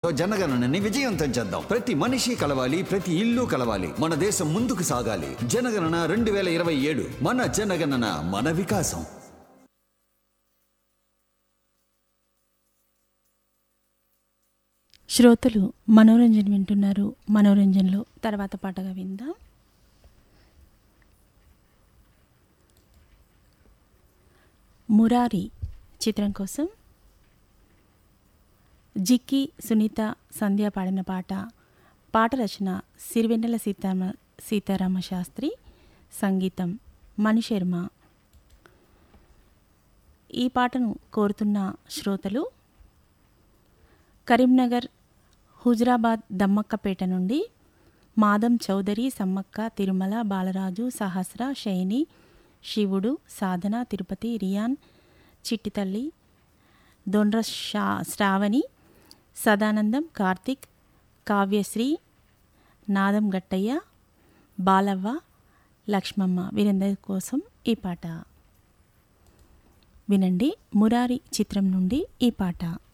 విధానంతో జనగణనని విజయవంతం చేద్దాం ప్రతి మనిషి కలవాలి ప్రతి ఇల్లు కలవాలి మన దేశం ముందుకు సాగాలి జనగణన రెండు వేల ఇరవై ఏడు మన జనగణన మన వికాసం శ్రోతలు మనోరంజన్ వింటున్నారు మనోరంజన్లో తర్వాత పాటగా విందాం మురారి చిత్రం కోసం జిక్కి సునీత సంధ్య పాడిన పాట పాట రచన సిరివెన్నెల సీతారామ సీతారామ శాస్త్రి సంగీతం మణిశర్మ ఈ పాటను కోరుతున్న శ్రోతలు కరీంనగర్ హుజరాబాద్ దమ్మక్కపేట నుండి మాదం చౌదరి సమ్మక్క తిరుమల బాలరాజు సహస్ర శయని శివుడు సాధన తిరుపతి రియాన్ చిట్టితల్లి దొండ్ర షా శ్రావణి సదానందం కార్తిక్ కావ్యశ్రీ నాదం గట్టయ్య బాలవ్వ లక్ష్మమ్మ వీరందరి కోసం ఈ పాట వినండి మురారి చిత్రం నుండి ఈ పాట